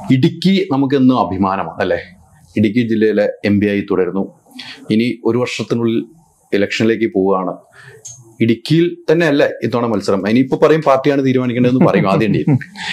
ഇടുക്കി നമുക്ക് എന്നും അഭിമാനമാണ് അല്ലേ ഇടുക്കി ജില്ലയിലെ എം പി ആയി തുടരുന്നു ഇനി ഒരു വർഷത്തിനുള്ളിൽ ഇലക്ഷനിലേക്ക് പോവുകയാണ് ഇടുക്കിയിൽ തന്നെയല്ലേ ഇത്തവണ മത്സരം ഇനിയിപ്പോ പറയും പാർട്ടിയാണ് തീരുമാനിക്കേണ്ടതെന്ന് പറയും ആദ്യം ഡി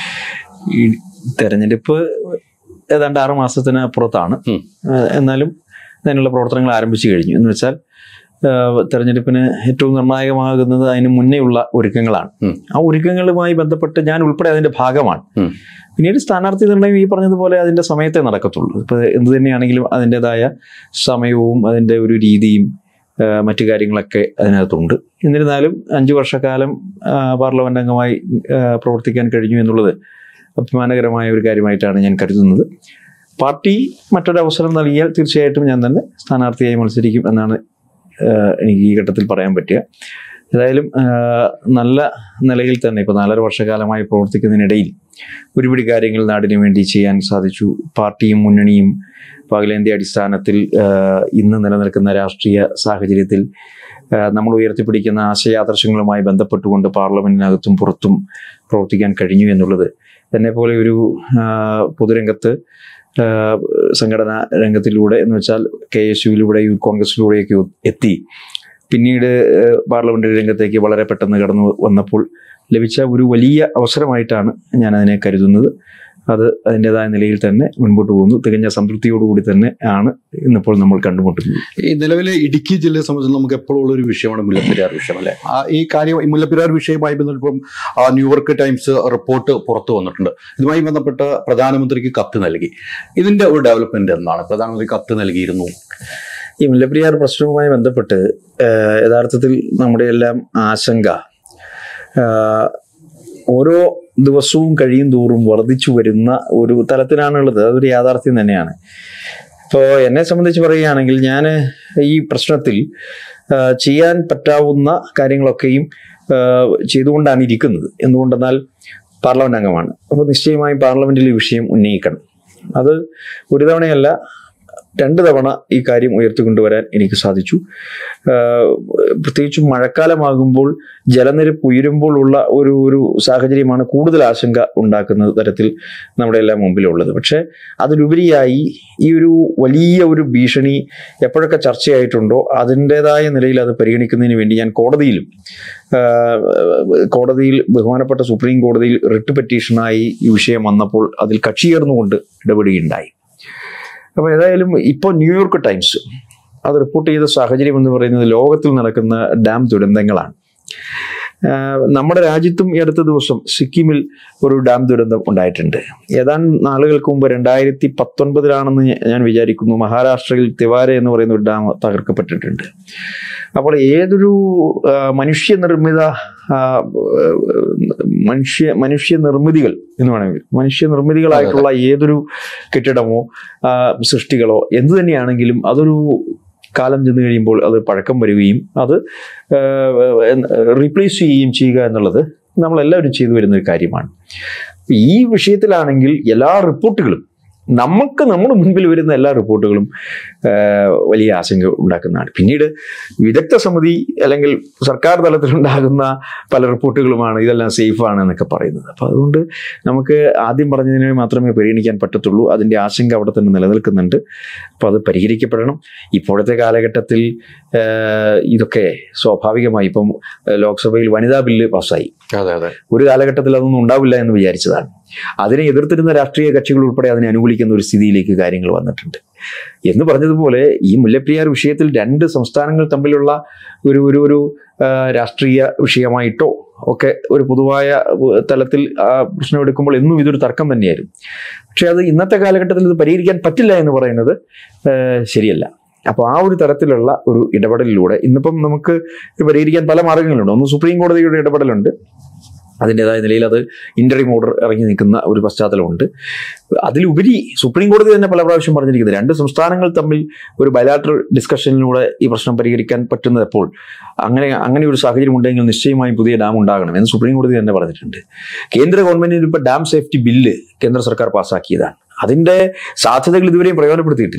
ഈ തെരഞ്ഞെടുപ്പ് ഏതാണ്ട് ആറ് മാസത്തിന് അപ്പുറത്താണ് ഉം. ഏഹ് എന്നാലും അതിനുള്ള പ്രവർത്തനങ്ങൾ ആരംഭിച്ചു കഴിഞ്ഞു എന്ന് വെച്ചാൽ ഏഹ് തെരഞ്ഞെടുപ്പിന് ഏറ്റവും നിർണായകമാകുന്നത് അതിന് മുന്നേയുള്ള ഒരുക്കങ്ങളാണ് ഉം. ആ ഒരുക്കങ്ങളുമായി ബന്ധപ്പെട്ട് ഞാൻ ഉൾപ്പെടെ അതിന്റെ ഭാഗമാണ് ഉം. പിന്നീട് സ്ഥാനാർത്ഥി നിർണ്ണയം ഈ പറഞ്ഞതുപോലെ അതിന്റെ സമയത്തെ നടക്കത്തുള്ളൂ ഇപ്പൊ എന്ത് തന്നെയാണെങ്കിലും അതിൻ്റെതായ സമയവും അതിന്റെ ഒരു രീതിയും ആ, മറ്റു കാര്യങ്ങളൊക്കെ അതിനകത്തുണ്ട് എന്നിരുന്നാലും അഞ്ചു വർഷക്കാലം ആ, പാർലമെന്റ് അംഗമായി ആ, പ്രവർത്തിക്കാൻ കഴിഞ്ഞു എന്നുള്ളത് അഭിമാനകരമായ ഒരു കാര്യമായിട്ടാണ് ഞാൻ കരുതുന്നത് പാർട്ടി മറ്റൊരു അവസരം നൽകിയാൽ തീർച്ചയായിട്ടും ഞാൻ തന്നെ സ്ഥാനാർത്ഥിയായി മത്സരിക്കും എന്നാണ് ആ, എനിക്ക് ഈ ഘട്ടത്തിൽ പറയാൻ പറ്റുക ഏതായാലും ആ, നല്ല നിലയിൽ തന്നെ ഇപ്പോൾ നാലര വർഷക്കാലമായി പ്രവർത്തിക്കുന്നതിനിടയിൽ ഒരുപിടി കാര്യങ്ങൾ നാടിന് വേണ്ടി ചെയ്യാൻ സാധിച്ചു പാർട്ടിയും മുന്നണിയും ഇപ്പോൾ അഖിലേന്ത്യാ അടിസ്ഥാനത്തിൽ ആ, ഇന്ന് നിലനിൽക്കുന്ന രാഷ്ട്രീയ സാഹചര്യത്തിൽ ആ, നമ്മൾ ഉയർത്തിപ്പിടിക്കുന്ന ആശയാദർശങ്ങളുമായി ബന്ധപ്പെട്ടുകൊണ്ട് പാർലമെന്റിനകത്തും പുറത്തും പ്രവർത്തിക്കാൻ കഴിഞ്ഞു എന്നുള്ളത് എന്നെ പോലെ ഒരു ആ, പൊതുരംഗത്ത് ആ, സംഘടനാ രംഗത്തിലൂടെ എന്ന് വെച്ചാൽ കെ എസ് യുവിലൂടെ യൂത്ത് കോൺഗ്രസിലൂടെയൊക്കെ എത്തി പിന്നീട് ആ, പാർലമെന്റ് രംഗത്തേക്ക് വളരെ പെട്ടെന്ന് കടന്നു വന്നപ്പോൾ ലഭിച്ച ഒരു വലിയ അവസരമായിട്ടാണ് ഞാൻ അതിനെ കരുതുന്നത് അത് അതിൻ്റെതായ നിലയിൽ തന്നെ മുൻപോട്ട് പോകുന്നു തികഞ്ഞ സംതൃപ്തിയോടുകൂടി തന്നെ ആണ് ഇന്നിപ്പോൾ നമ്മൾ കണ്ടുമുട്ടുന്നത് ഈ നിലവിലെ ഇടുക്കി ജില്ലയെ സംബന്ധിച്ച് നമുക്ക് എപ്പോഴും ഉള്ള ഒരു വിഷയമാണ് മുല്ലപ്പെരിയാർ വിഷയം അല്ലെ ആ ഈ കാര്യം ഈ മുല്ലപ്പെരിയാർ വിഷയവുമായി ബന്ധപ്പെട്ടും ആ, ന്യൂയോർക്ക് ടൈംസ് റിപ്പോർട്ട് പുറത്തു വന്നിട്ടുണ്ട് ഇതുമായി ബന്ധപ്പെട്ട് പ്രധാനമന്ത്രിക്ക് കത്ത് നൽകി ഇതിന്റെ ഒരു ഡെവലപ്മെന്റ് എന്താണ് പ്രധാനമന്ത്രി കത്ത് നൽകിയിരുന്നു ഈ മുല്ലപ്പെരിയാർ പ്രശ്നവുമായി ബന്ധപ്പെട്ട് ഏഹ്, യഥാർത്ഥത്തിൽ നമ്മുടെ എല്ലാം ആശങ്ക ആഹ്, ഓരോ ദിവസവും കഴിയും തോറും വർദ്ധിച്ചു വരുന്ന ഒരു തലത്തിലാണുള്ളത് അതൊരു യാഥാർത്ഥ്യം തന്നെയാണ് ഇപ്പോൾ എന്നെ സംബന്ധിച്ച് പറയുകയാണെങ്കിൽ ഞാൻ ഈ പ്രശ്നത്തിൽ ആഹ്, ചെയ്യാൻ പറ്റാവുന്ന കാര്യങ്ങളൊക്കെയും ആഹ്, ചെയ്തുകൊണ്ടാണ് ഇരിക്കുന്നത് എന്തുകൊണ്ടെന്നാൽ പാർലമെന്റ് അംഗമാണ് അപ്പോൾ നിശ്ചയമായും പാർലമെന്റിൽ ഈ വിഷയം ഉന്നയിക്കണം അത് ഒരു തവണയല്ല രണ്ട് തവണ ഈ കാര്യം ഉയർത്തിക്കൊണ്ടുവരാൻ എനിക്ക് സാധിച്ചു ആഹ് പ്രത്യേകിച്ചും മഴക്കാലമാകുമ്പോൾ ജലനിരപ്പ് ഉയരുമ്പോൾ ഉള്ള ഒരു ഒരു സാഹചര്യമാണ് കൂടുതൽ ആശങ്ക ഉണ്ടാക്കുന്ന തരത്തിൽ നമ്മുടെ എല്ലാം മുമ്പിലുള്ളത് പക്ഷേ അതിലുപരിയായി ഈ ഒരു വലിയ ഒരു ഭീഷണി എപ്പോഴൊക്കെ ചർച്ചയായിട്ടുണ്ടോ അതിൻ്റെതായ നിലയിൽ അത് പരിഗണിക്കുന്നതിന് വേണ്ടി ഞാൻ കോടതിയിലും ആഹ് കോടതിയിൽ ബഹുമാനപ്പെട്ട സുപ്രീം കോടതിയിൽ റിട്ട് പെറ്റീഷനായി ഈ വിഷയം വന്നപ്പോൾ അതിൽ കക്ഷിയേർന്നുകൊണ്ട് ഇടപെടുകയുണ്ടായി അപ്പോൾ ഏതായാലും ഇപ്പോൾ ന്യൂയോർക്ക് ടൈംസ് അത് റിപ്പോർട്ട് ചെയ്ത സാഹചര്യം എന്ന് പറയുന്നത് ലോകത്തിൽ നടക്കുന്ന ഡാം ദുരന്തങ്ങളാണ് ആഹ് നമ്മുടെ രാജ്യത്തും ഈ അടുത്ത ദിവസം സിക്കിമിൽ ഒരു ഡാം ദുരന്തം ഉണ്ടായിട്ടുണ്ട് ഏതാണ്ട് നാളുകൾക്ക് മുമ്പ് രണ്ടായിരത്തി പത്തൊൻപതിലാണെന്ന് ഞ- ഞാൻ വിചാരിക്കുന്നു മഹാരാഷ്ട്രയിൽ തിവാര എന്ന് പറയുന്ന ഒരു ഡാം തകർക്കപ്പെട്ടിട്ടുണ്ട് അപ്പോൾ ഏതൊരു ആഹ് മനുഷ്യനിർമ്മിത ആഹ് മനുഷ്യ മനുഷ്യ നിർമ്മിതികൾ എന്ന് വേണമെങ്കിൽ മനുഷ്യ നിർമ്മിതികളായിട്ടുള്ള ഏതൊരു കെട്ടിടമോ ആഹ് സൃഷ്ടികളോ എന്തു തന്നെയാണെങ്കിലും അതൊരു കാലം ചെന്ന് കഴിയുമ്പോൾ അത് പഴക്കം വരികയും അത് റീപ്ലേസ് ചെയ്യുകയും ചെയ്യുക എന്നുള്ളത് നമ്മളെല്ലാവരും ചെയ്തു വരുന്ന ഒരു കാര്യമാണ് ഈ വിഷയത്തിലാണെങ്കിൽ എല്ലാ റിപ്പോർട്ടുകളും നമുക്ക് നമ്മുടെ മുൻപിൽ വരുന്ന എല്ലാ റിപ്പോർട്ടുകളും ആഹ് വലിയ ആശങ്ക ഉണ്ടാക്കുന്നതാണ് പിന്നീട് വിദഗ്ധ സമിതി അല്ലെങ്കിൽ സർക്കാർ തലത്തിലുണ്ടാകുന്ന പല റിപ്പോർട്ടുകളുമാണ് ഇതെല്ലാം സേഫാണ് എന്നൊക്കെ പറയുന്നത് അപ്പോൾ അതുകൊണ്ട് നമുക്ക് ആദ്യം പറഞ്ഞതിനെ മാത്രമേ പരിഗണിക്കാൻ പറ്റത്തുള്ളൂ അതിൻ്റെ ആശങ്ക അവിടെ തന്നെ നിലനിൽക്കുന്നുണ്ട് അപ്പോൾ അത് പരിഹരിക്കപ്പെടണം ഇപ്പോഴത്തെ കാലഘട്ടത്തിൽ ആഹ് ഇതൊക്കെ സ്വാഭാവികമായി ഇപ്പം ആഹ് ലോക്സഭയിൽ വനിതാ ബില്ല് പാസ്സായി അതെ അതെ ഒരു കാലഘട്ടത്തിൽ അതൊന്നും ഉണ്ടാവില്ല എന്ന് വിചാരിച്ചതാണ് അതിനെ എതിർത്തിരുന്ന രാഷ്ട്രീയ കക്ഷികൾ ഉൾപ്പെടെ അതിനെ അനുകൂലിക്കുന്ന ഒരു സ്ഥിതിയിലേക്ക് കാര്യങ്ങൾ വന്നിട്ടുണ്ട് എന്ന് പറഞ്ഞതുപോലെ ഈ മുല്ലപ്പെരിയാർ വിഷയത്തിൽ രണ്ട് സംസ്ഥാനങ്ങൾ തമ്മിലുള്ള ഒരു ഒരു ഒരു ആ, രാഷ്ട്രീയ വിഷയമായിട്ടോ ഒക്കെ ഒരു പൊതുവായ ഉ, തലത്തിൽ ആ പ്രശ്നം എടുക്കുമ്പോൾ എന്നും ഇതൊരു തർക്കം തന്നെയായിരുന്നു പക്ഷെ അത് ഇന്നത്തെ കാലഘട്ടത്തിൽ ഇത് പരിഹരിക്കാൻ പറ്റില്ല എന്ന് പറയുന്നത് ആ, ശരിയല്ല അപ്പോൾ ആ ഒരു തരത്തിലുള്ള ഒരു ഇടപെടലിലൂടെ ഇന്നിപ്പം നമുക്ക് ഇത് പരിഹരിക്കാൻ പല മാർഗങ്ങളുണ്ട് ഒന്ന് സുപ്രീം കോടതിയുടെ ഇടപെടലുണ്ട് അതിൻ്റെതായ നിലയിൽ അത് ഇന്റർവ്യൂ ഓർഡർ ഇറങ്ങി നിൽക്കുന്ന ഒരു പശ്ചാത്തലമുണ്ട് അതിലുപരി സുപ്രീം കോടതി തന്നെ പല പ്രാവശ്യം പറഞ്ഞിരിക്കുന്നത് രണ്ട് സംസ്ഥാനങ്ങൾ തമ്മിൽ ഒരു ബയലാട്രൽ ഡിസ്കഷനിലൂടെ ഈ പ്രശ്നം പരിഹരിക്കാൻ പറ്റുന്നത് എപ്പോൾ അങ്ങനെ അങ്ങനെ ഒരു സാഹചര്യം ഉണ്ടെങ്കിൽ നിശ്ചയമായും പുതിയ ഡാം ഉണ്ടാകണം എന്ന് സുപ്രീം കോടതി തന്നെ പറഞ്ഞിട്ടുണ്ട് കേന്ദ്ര ഗവൺമെന്റിന് ഇപ്പോൾ ഡാം സേഫ്റ്റി ബില്ല് കേന്ദ്ര സർക്കാർ പാസ്സാക്കിയതാണ് അതിന്റെ സാധ്യതകൾ ഇതുവരെയും പ്രയോജനപ്പെടുത്തിയിട്ടില്ല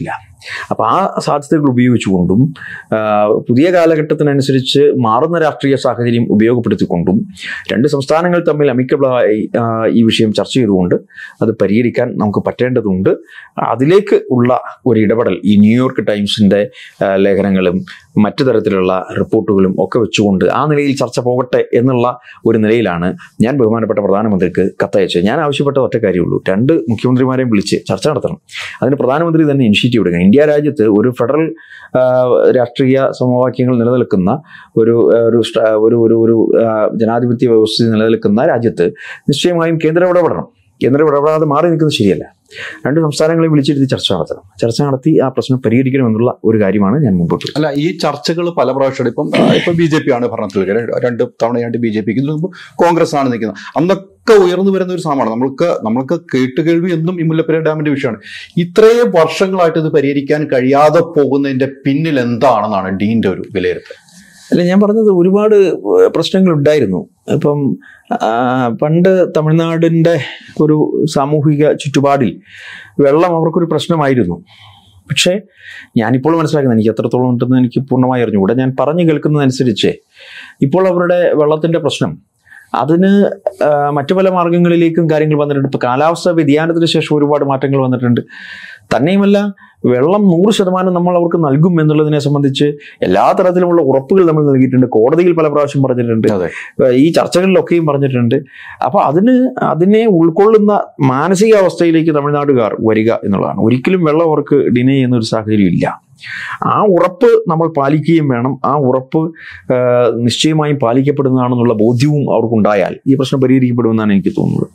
അപ്പോൾ ആ സാധ്യതകൾ ഉപയോഗിച്ചുകൊണ്ടും ആ, പുതിയ കാലഘട്ടത്തിനനുസരിച്ച് മാറുന്ന രാഷ്ട്രീയ സാഹചര്യം ഉപയോഗപ്പെടുത്തിക്കൊണ്ടും രണ്ട് സംസ്ഥാനങ്ങൾ തമ്മിൽ അമിക്കബിളായി ആ, ഈ വിഷയം ചർച്ച ചെയ്തുകൊണ്ട് അത് പരിഹരിക്കാൻ നമുക്ക് പറ്റേണ്ടതുണ്ട് അതിലേക്ക് ഉള്ള ഒരു ഇടപെടൽ ഈ ന്യൂയോർക്ക് ടൈംസിൻ്റെ ആ, ലേഖനങ്ങളും മറ്റു തരത്തിലുള്ള റിപ്പോർട്ടുകളും ഒക്കെ വെച്ചുകൊണ്ട് ആ നിലയിൽ ചർച്ച പോകട്ടെ എന്നുള്ള ഒരു നിലയിലാണ് ഞാൻ ബഹുമാനപ്പെട്ട പ്രധാനമന്ത്രിക്ക് കത്തയച്ചത് ഞാൻ ആവശ്യപ്പെട്ട ഒറ്റ കാര്യമുള്ളൂ രണ്ട് മുഖ്യമന്ത്രിമാരെയും വിളിച്ച് ചർച്ച നടത്തണം അതിന് പ്രധാനമന്ത്രി തന്നെ ഇനിഷ്യേറ്റീവ് എടുക്കണം ഇന്ത്യ രാജ്യത്ത് ഒരു ഫെഡറൽ ആ, രാഷ്ട്രീയ സമവാക്യങ്ങൾ നിലനിൽക്കുന്ന ഒരു ആ, ഒരു സ്ട്ര- ഒരു ഒരു ഒരു ആ, ജനാധിപത്യ വ്യവസ്ഥ നിലനിൽക്കുന്ന രാജ്യത്ത് നിശ്ചയമായും കേന്ദ്രം ഇടപെടണം കേന്ദ്രം ഇടപെടാതെ മാറി നിൽക്കുന്നത് ശരിയല്ല രണ്ട് സംസ്ഥാനങ്ങളെ വിളിച്ചിരുത്തി ചർച്ച നടത്തണം ചർച്ച നടത്തി ആ പ്രശ്നം പരിഹരിക്കണമെന്നുള്ള ഒരു കാര്യമാണ് ഞാൻ മുമ്പോട്ട് വെച്ചത്. അല്ല ഈ ചർച്ചകൾ പല പ്രാവശ്യം ഇപ്പം ആ, ഇപ്പം ബി ജെ പി ആണ് ഭരണത്തിൽ ര- രണ്ട് തവണയായിട്ട് ബി ജെ പിക്ക് മുമ്പ് കോൺഗ്രസ് ആണ് നിൽക്കുന്നത് അന്നൊക്കെ ഉയർന്നു വരുന്ന ഒരു സാധനമാണ് നമ്മൾക്ക് നമ്മൾക്ക് കേട്ടുകേൾവി എന്നും ഈ മുല്ലപ്പെരിയാർ ഡാമിന്റെ വിഷയമാണ് ഇത്രയും വർഷങ്ങളായിട്ട് ഇത് പരിഹരിക്കാൻ കഴിയാതെ പോകുന്നതിന്റെ പിന്നിൽ എന്താണെന്നാണ് ഡീന്റെ ഒരു വിലയിരുത്തൽ അല്ല ഞാൻ പറഞ്ഞത് ഒരുപാട് പ്രശ്നങ്ങൾ ഉണ്ടായിരുന്നു ഇപ്പം ആ, പണ്ട് തമിഴ്നാടിൻ്റെ ഒരു സാമൂഹിക ചുറ്റുപാടിൽ വെള്ളം അവർക്കൊരു പ്രശ്നമായിരുന്നു പക്ഷേ ഞാനിപ്പോൾ മനസ്സിലാക്കുന്നത് എനിക്ക് എത്രത്തോളം ഉണ്ടെന്ന് എനിക്ക് പൂർണ്ണമായി അറിഞ്ഞുകൂടാ ഞാൻ പറഞ്ഞു കേൾക്കുന്നതനുസരിച്ച് ഇപ്പോൾ അവരുടെ വെള്ളത്തിൻ്റെ പ്രശ്നം അതിന് ആ, മറ്റു പല മാർഗങ്ങളിലേക്കും കാര്യങ്ങൾ വന്നിട്ടുണ്ട് ഇപ്പോൾ കാലാവസ്ഥ വ്യതിയാനത്തിന് ശേഷം ഒരുപാട് മാറ്റങ്ങൾ വന്നിട്ടുണ്ട് തന്നെയുമല്ല വെള്ളം നൂറ് ശതമാനം നമ്മൾ അവർക്ക് നൽകും എന്നുള്ളതിനെ സംബന്ധിച്ച് എല്ലാ തരത്തിലുമുള്ള ഉറപ്പുകൾ നമ്മൾ നൽകിയിട്ടുണ്ട് കോടതിയിൽ പല പ്രാവശ്യം പറഞ്ഞിട്ടുണ്ട് അതെ ഏഹ് ഈ ചർച്ചകളിലൊക്കെയും പറഞ്ഞിട്ടുണ്ട് അപ്പോൾ അതിന് അതിനെ ഉൾക്കൊള്ളുന്ന മാനസികാവസ്ഥയിലേക്ക് തമിഴ്നാടുകാർ വരിക എന്നുള്ളതാണ് ഒരിക്കലും വെള്ളം അവർക്ക് ഡിനൈ ചെയ്യുന്ന ഒരു സാഹചര്യം ഇല്ല ആ ഉറപ്പ് നമ്മൾ പാലിക്കുകയും വേണം ആ ഉറപ്പ് ഏഹ് നിശ്ചയമായും പാലിക്കപ്പെടുന്നതാണെന്നുള്ള ബോധ്യവും അവർക്കുണ്ടായാൽ ഈ പ്രശ്നം പരിഹരിക്കപ്പെടുമെന്നാണ് എനിക്ക് തോന്നുന്നത്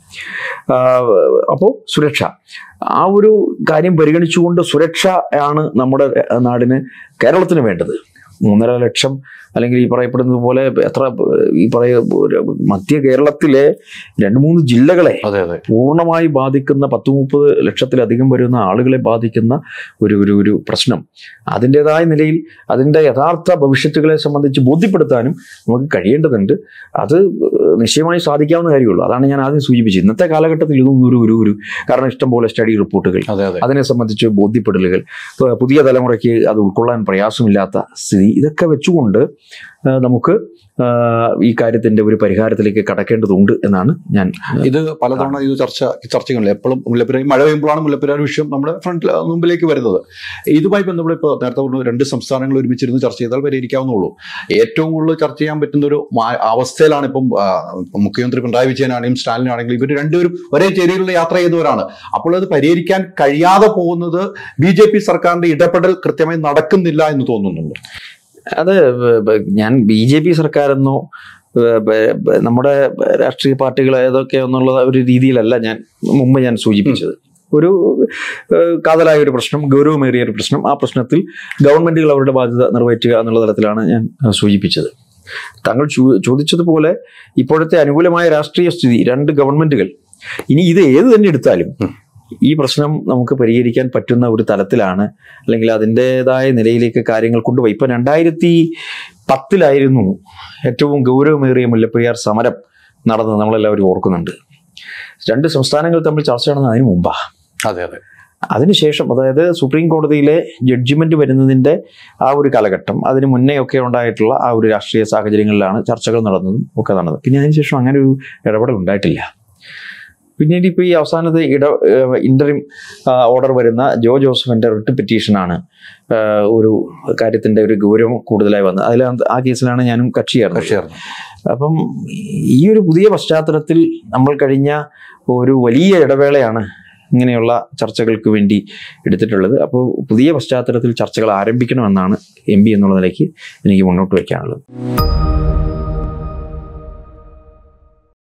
അപ്പോൾ സുരക്ഷ ആ ഒരു കാര്യം പരിഗണിച്ചുകൊണ്ട് സുരക്ഷ ആണ് നമ്മുടെ നാടിന് കേരളത്തിന് വേണ്ടത് മൂന്നര ലക്ഷം അല്ലെങ്കിൽ ഈ പറയപ്പെടുന്നത് പോലെ എത്ര ഈ പറയ മധ്യ കേരളത്തിലെ രണ്ട് മൂന്ന് ജില്ലകളെ അതെ അതെ പൂർണ്ണമായി ബാധിക്കുന്ന പത്ത് മുപ്പത് ലക്ഷത്തിലധികം വരുന്ന ആളുകളെ ബാധിക്കുന്ന ഒരു ഒരു ഒരു പ്രശ്നം അതിൻ്റെതായ നിലയിൽ അതിൻ്റെ യഥാർത്ഥ ഭവിഷ്യത്തുകളെ സംബന്ധിച്ച് ബോധ്യപ്പെടുത്താനും നമുക്ക് കഴിയേണ്ടതുണ്ട് അത് നിശ്ചയമായി സാധിക്കാവുന്ന കാര്യമുള്ളൂ അതാണ് ഞാൻ ആദ്യം സൂചിപ്പിച്ചത് ഇന്നത്തെ കാലഘട്ടത്തിൽ ഇതൊന്നും ഒരു ഒരു ഒരു കാരണം ഇഷ്ടംപോലെ സ്റ്റഡി റിപ്പോർട്ടുകൾ അതെ അതെ അതിനെ സംബന്ധിച്ച് ബോധ്യപ്പെടലുകൾ ഇപ്പൊ പുതിയ തലമുറയ്ക്ക് അത് ഉൾക്കൊള്ളാൻ പ്രയാസമില്ലാത്ത സ്ഥിതി ഇതൊക്കെ വെച്ചുകൊണ്ട് ആ, നമുക്ക് ആ, ഈ കാര്യത്തിന്റെ ഒരു പരിഹാരത്തിലേക്ക് കടക്കേണ്ടതുണ്ട് എന്നാണ് ഞാൻ ഇത് പലതവണ ഇത് ചർച്ച ചർച്ചകളിൽ എപ്പോഴും മുല്ലപ്പെരിയാർ മഴ പെയ്യുമ്പോഴാണ് മുല്ലപ്പെരിയാർ വിഷയം നമ്മുടെ ഫ്രണ്ടിൽ മുമ്പിലേക്ക് വരുന്നത് ഇതുമായി ബന്ധപ്പെട്ട് ഇപ്പോൾ നേരത്തെ പറഞ്ഞു രണ്ട് സംസ്ഥാനങ്ങൾ ഒരുമിച്ചിരുന്ന് ചർച്ച ചെയ്താൽ പരിഹരിക്കാവുന്നുള്ളൂ ഏറ്റവും കൂടുതൽ ചർച്ച ചെയ്യാൻ പറ്റുന്ന ഒരു മാ- അവസ്ഥയിലാണ് ഇപ്പം ആ, മുഖ്യമന്ത്രി പിണറായി വിജയനാണെങ്കിലും സ്റ്റാലിനാണെങ്കിലും ഇവർ രണ്ടുപേരും ഒരേ ചേരിയിലുള്ള യാത്ര ചെയ്തവരാണ് അപ്പോൾ അത് പരിഹരിക്കാൻ കഴിയാതെ പോകുന്നത് ബി ജെ പി സർക്കാരിന്റെ ഇടപെടൽ കൃത്യമായി നടക്കുന്നില്ല എന്ന് തോന്നുന്നുണ്ട് അത് ബ- ബ- ഞാൻ ബി ജെ പി സർക്കാരെന്നോ ബ- ബ- ബ- നമ്മുടെ രാഷ്ട്രീയ പാർട്ടികൾ ഏതൊക്കെ എന്നുള്ള ഒരു രീതിയിലല്ല ഞാൻ മുമ്പ് ഞാൻ സൂചിപ്പിച്ചത് ഒരു ഏഹ്, കാതലായ ഒരു പ്രശ്നം ഗൗരവമേറിയ ഒരു പ്രശ്നം ആ പ്രശ്നത്തിൽ ഗവൺമെന്റുകൾ അവരുടെ ബാധ്യത നിറവേറ്റുക എന്നുള്ള തലത്തിലാണ് ഞാൻ ഏഹ്, സൂചിപ്പിച്ചത് താങ്കൾ ചോ- ചോദിച്ചതുപോലെ ഇപ്പോഴത്തെ അനുകൂലമായ രാഷ്ട്രീയ സ്ഥിതി രണ്ട് ഗവൺമെന്റുകൾ ഇനി ഇത് ഏത് തന്നെ എടുത്താലും ഈ പ്രശ്നം നമുക്ക് പരിഹരിക്കാൻ പറ്റുന്ന ഒരു തലത്തിലാണ് അല്ലെങ്കിൽ അതിൻ്റെതായ നിലയിലേക്ക് കാര്യങ്ങൾ കൊണ്ടുപോയി ഇപ്പം രണ്ടായിരത്തി പത്തിലായിരുന്നു ഏറ്റവും ഗൗരവമേറിയ മുല്ലപ്പെരിയാർ സമരം നടന്നത് നമ്മളെല്ലാവരും ഓർക്കുന്നുണ്ട് രണ്ട് സംസ്ഥാനങ്ങൾ തമ്മിൽ ചർച്ച നടന്നത് അതിനു മുമ്പാ അതെ അതെ അതിനുശേഷം അതായത് സുപ്രീം കോടതിയിലെ ജഡ്ജിമെന്റ് വരുന്നതിന്റെ ആ ഒരു കാലഘട്ടം അതിന് മുന്നേ ഒക്കെ ഉണ്ടായിട്ടുള്ള ആ ഒരു രാഷ്ട്രീയ സാഹചര്യങ്ങളിലാണ് ചർച്ചകൾ നടന്നതും ഒക്കെ നടന്നത് പിന്നെ അതിനുശേഷം അങ്ങനെ ഒരു ഇടപെടൽ ഉണ്ടായിട്ടില്ല പിന്നീട് ഇപ്പോൾ ഈ അവസാനത്തെ ഇട ഇന്ററിം ഓർഡർ വരുന്ന ജോ ജോസഫിന്റെ റിട്ട് പെറ്റീഷനാണ് ആഹ് ഒരു കാര്യത്തിന്റെ ഒരു ഗൗരവം കൂടുതലായി വന്നത് അതിൽ ആ കേസിലാണ് ഞാനും കക്ഷിയായിരുന്നത് കക്ഷിയായിരുന്നു അപ്പം ഈ ഒരു പുതിയ പശ്ചാത്തലത്തിൽ നമ്മൾ കഴിഞ്ഞ ഒരു വലിയ ഇടവേളയാണ് ഇങ്ങനെയുള്ള ചർച്ചകൾക്ക് വേണ്ടി എടുത്തിട്ടുള്ളത് അപ്പോൾ പുതിയ പശ്ചാത്തലത്തിൽ ചർച്ചകൾ ആരംഭിക്കണമെന്നാണ് എം പി എന്നുള്ള നിലയ്ക്ക് എനിക്ക് മുന്നോട്ട് വയ്ക്കാനുള്ളത്